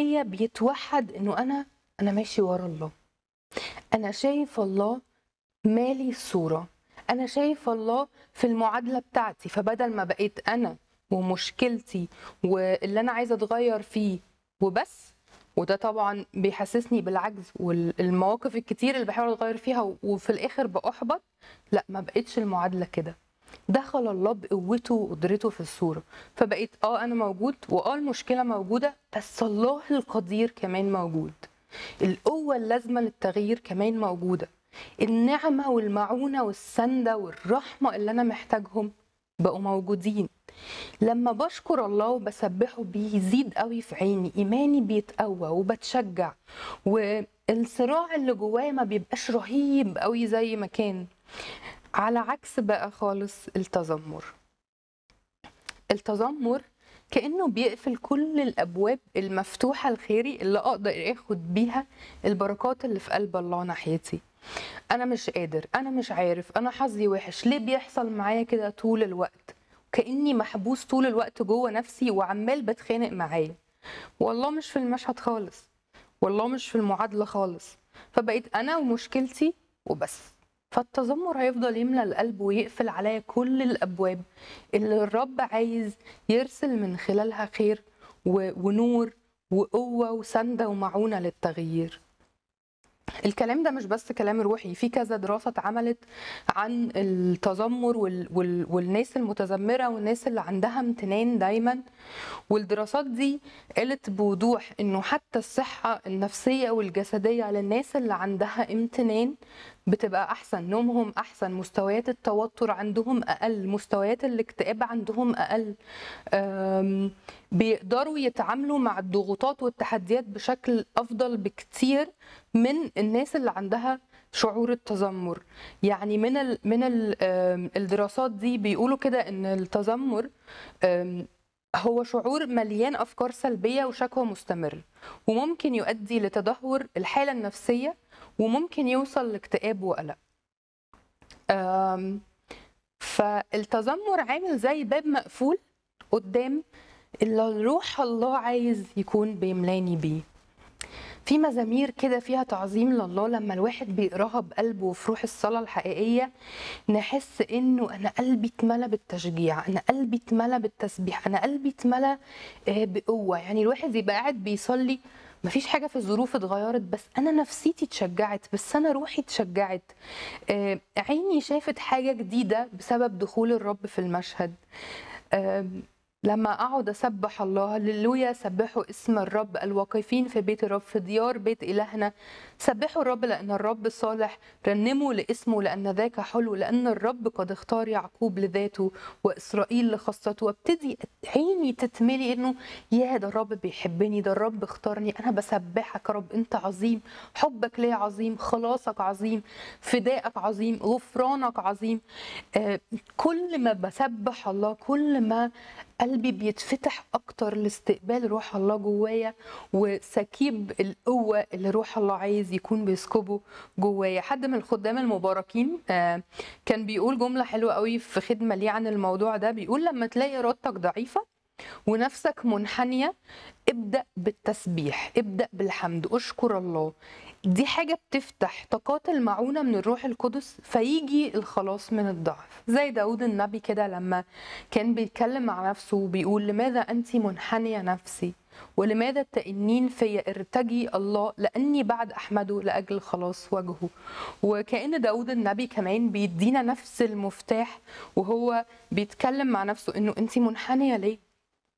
فيا بيتوحد انه انا انا ماشي ورا الله انا شايف الله مالي الصوره انا شايف الله في المعادله بتاعتي فبدل ما بقيت انا ومشكلتي واللي انا عايزه اتغير فيه وبس وده طبعا بيحسسني بالعجز والمواقف الكتير اللي بحاول اتغير فيها وفي الاخر باحبط لا ما بقتش المعادله كده دخل الله بقوته وقدرته في الصوره فبقيت اه انا موجود واه المشكله موجوده بس الله القدير كمان موجود القوه اللازمه للتغيير كمان موجوده النعمه والمعونه والسنده والرحمه اللي انا محتاجهم بقوا موجودين لما بشكر الله وبسبحه بيزيد قوي في عيني ايماني بيتقوى وبتشجع والصراع اللي جوايا ما بيبقاش رهيب قوي زي ما كان على عكس بقى خالص التذمر التذمر كانه بيقفل كل الابواب المفتوحه الخيري اللي اقدر اخد بيها البركات اللي في قلب الله ناحيتي انا مش قادر انا مش عارف انا حظي وحش ليه بيحصل معايا كده طول الوقت كاني محبوس طول الوقت جوه نفسي وعمال بتخانق معاه والله مش في المشهد خالص والله مش في المعادله خالص فبقيت انا ومشكلتي وبس فالتذمر هيفضل يملى القلب ويقفل عليا كل الابواب اللي الرب عايز يرسل من خلالها خير ونور وقوه وسنده ومعونه للتغيير الكلام ده مش بس كلام روحي في كذا دراسة اتعملت عن التذمر وال... وال... والناس المتذمرة والناس اللي عندها امتنان دايما والدراسات دي قالت بوضوح انه حتى الصحة النفسية والجسدية للناس اللي عندها امتنان بتبقى احسن نومهم احسن مستويات التوتر عندهم اقل مستويات الاكتئاب عندهم اقل بيقدروا يتعاملوا مع الضغوطات والتحديات بشكل افضل بكتير من الناس اللي عندها شعور التذمر يعني من ال من ال الدراسات دي بيقولوا كده ان التذمر هو شعور مليان افكار سلبيه وشكوى مستمر وممكن يؤدي لتدهور الحاله النفسيه وممكن يوصل لاكتئاب وقلق فالتذمر عامل زي باب مقفول قدام اللي روح الله عايز يكون بيملاني بيه في مزامير كده فيها تعظيم لله لما الواحد بيقراها بقلبه وفي روح الصلاة الحقيقية نحس انه انا قلبي اتملى بالتشجيع انا قلبي اتملى بالتسبيح انا قلبي اتملى بقوة يعني الواحد يبقى قاعد بيصلي مفيش حاجة في الظروف اتغيرت بس أنا نفسيتي اتشجعت بس أنا روحي اتشجعت آه عيني شافت حاجة جديدة بسبب دخول الرب في المشهد آه لما اقعد اسبح الله هللويا سبحوا اسم الرب الواقفين في بيت الرب في ديار بيت الهنا سبحوا الرب لان الرب صالح رنموا لاسمه لان ذاك حلو لان الرب قد اختار يعقوب لذاته واسرائيل لخاصته وابتدي عيني تتملي انه يا ده الرب بيحبني ده الرب اختارني انا بسبحك يا رب انت عظيم حبك ليا عظيم خلاصك عظيم فدائك عظيم غفرانك عظيم آه كل ما بسبح الله كل ما قلبي بيتفتح اكتر لاستقبال روح الله جوايا وسكيب القوه اللي روح الله عايز يكون بيسكبه جوايا حد من الخدام المباركين كان بيقول جمله حلوه قوي في خدمه ليه عن الموضوع ده بيقول لما تلاقي ارادتك ضعيفه ونفسك منحنيه ابدا بالتسبيح ابدا بالحمد اشكر الله دي حاجه بتفتح طاقات المعونه من الروح القدس فيجي الخلاص من الضعف زي داود النبي كده لما كان بيتكلم مع نفسه وبيقول لماذا انت منحنيه نفسي ولماذا تئنين في ارتجي الله لاني بعد احمده لاجل خلاص وجهه وكان داود النبي كمان بيدينا نفس المفتاح وهو بيتكلم مع نفسه انه انت منحنيه ليه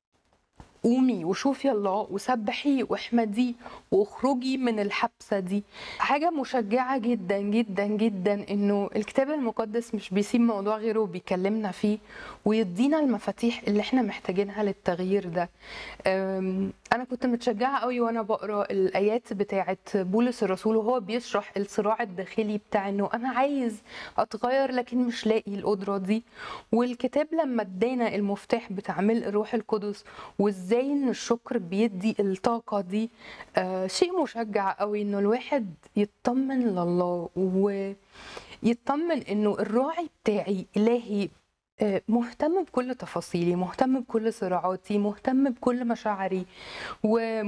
قومي وشوفي الله وسبحيه واحمديه واخرجي من الحبسه دي حاجه مشجعه جدا جدا جدا انه الكتاب المقدس مش بيسيب موضوع غيره وبيكلمنا فيه ويدينا المفاتيح اللي احنا محتاجينها للتغيير ده انا كنت متشجعه قوي وانا بقرا الايات بتاعه بولس الرسول وهو بيشرح الصراع الداخلي بتاع انه انا عايز اتغير لكن مش لاقي القدره دي والكتاب لما ادانا المفتاح بتاع ملء الروح القدس وازاي ازاي ان الشكر بيدي الطاقه دي آه شيء مشجع قوي انه الواحد يطمن لله ويطمن انه الراعي بتاعي الهي مهتم بكل تفاصيلي مهتم بكل صراعاتي مهتم بكل مشاعري و